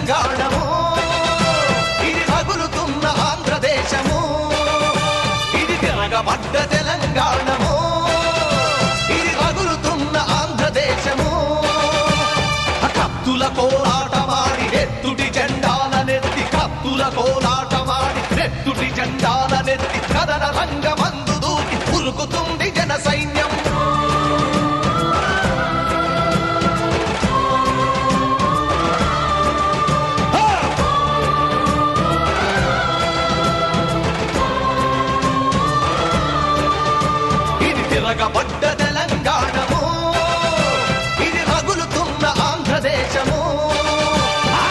తెలంగాణము ఇది రగులుతున్న ఆంధ్రదేశము ఇది తిరగబడ్డ తెలంగాణము ఇది రగులుతున్న ఆంధ్రదేశము కత్తుల కోలాటమాడి ఎత్తుటి జెండాలనెత్తి కత్తుల కోలాటమాడి ఎత్తుటి జెండాలనెత్తి కదన రంగమందు దూకి ఉరుకుతుంది జన సైన్యం ఇది తిరగబడ్డ తెలంగాణము ఇది రగులుతున్న ఆంధ్రదేశము ఆ!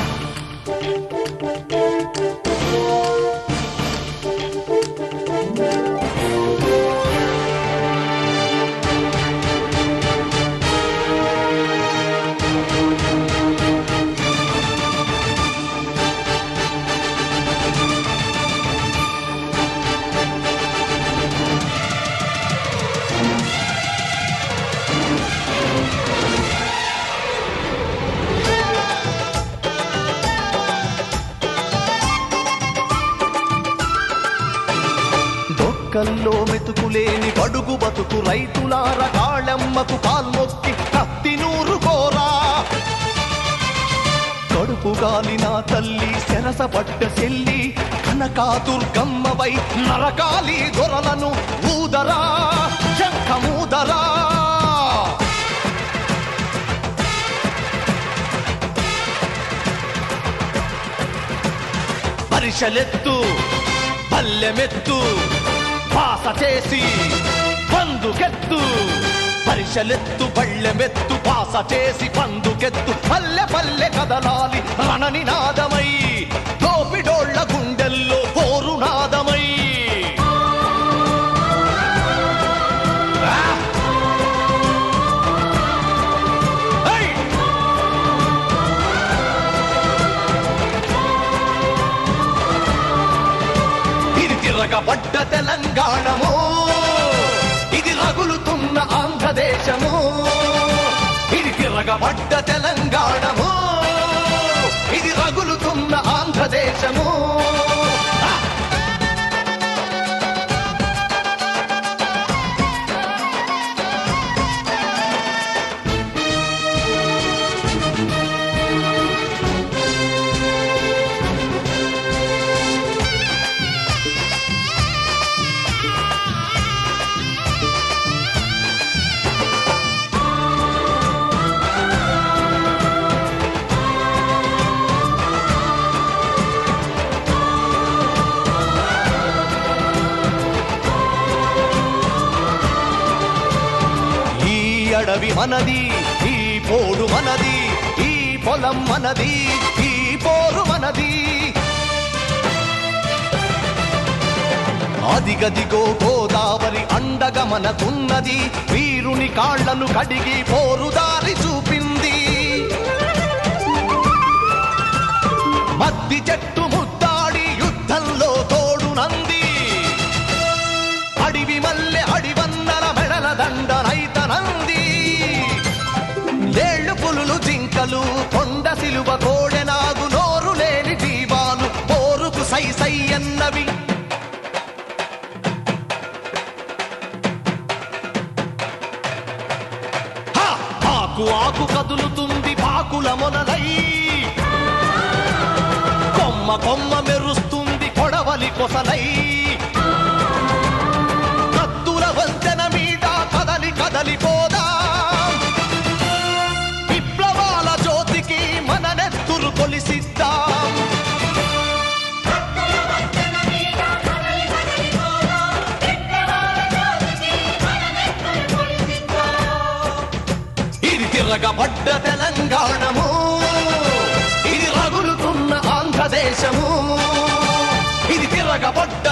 డొక్కల్లో మెతుకులేని బడుగు బతుకు రైతులార కాళ్ళమ్మకు కాల్మొక్కి కత్తి నూరు కోరా కడుపు గాలిన తల్లి సెరస పట్ట చెల్లి కనకా దుర్గమ్మవై నరకాలి దొరలను ఊదరా శంఖమూదరా పరిశలెత్తు పల్లెమెత్తు పాస చేసి పందుకెత్తు పరిశలెత్తు పళ్ళెమెత్తు పాస చేసి పందుకెత్తు పల్లె పల్లె కదలాలి రణనినాదమై దోపిడోళ్ళ గుండెల్లో పోరు నాదమై ఆ! ఐ! ఇది తిరగబడ్డ తెలంగాణము ఇది రగులుతున్న ఆంధ్రదేశము ఇది తిరగబడ్డ తెలంగాణము ఇది రగులుతున్న ఆంధ్రదేశము ఆ! ఈ అడవి మనది ఈ పోడు మనది ఈ పొలం మనది ఈ పోరు మనది అదిగదిగో గోదావరి అండగ మనకున్నది వీరుని కాళ్లను కడిగి పోరుదారి చూపింది మద్ది చెట్టు ముద్దాడి యుద్ధంలో తోడునంది అడివి మల్లె అడివన్నల మెడల దండనైతనంది లేళ్ళు పులులు జింకలు కొండ సిలువ కోడెనాగు నోరు లేని జీవాలు పోరుకు సై సై అన్నవి హా! ఆకు ఆకు కదులుతుంది పాకుల మొనలై కొమ్మ కొమ్మ మెరుస్తుంది కొడవలి కొసలై కత్తుల వంతెన మీద కదలి కదలి పోదా విప్లవాల జ్యోతికి మన నెత్తురు కొలిసిద్దాం ఇది తిరగబడ్డ తెలంగాణము ఇది రగులుతున్న ఆంధ్రదేశము ఇది తిరగబడ్డ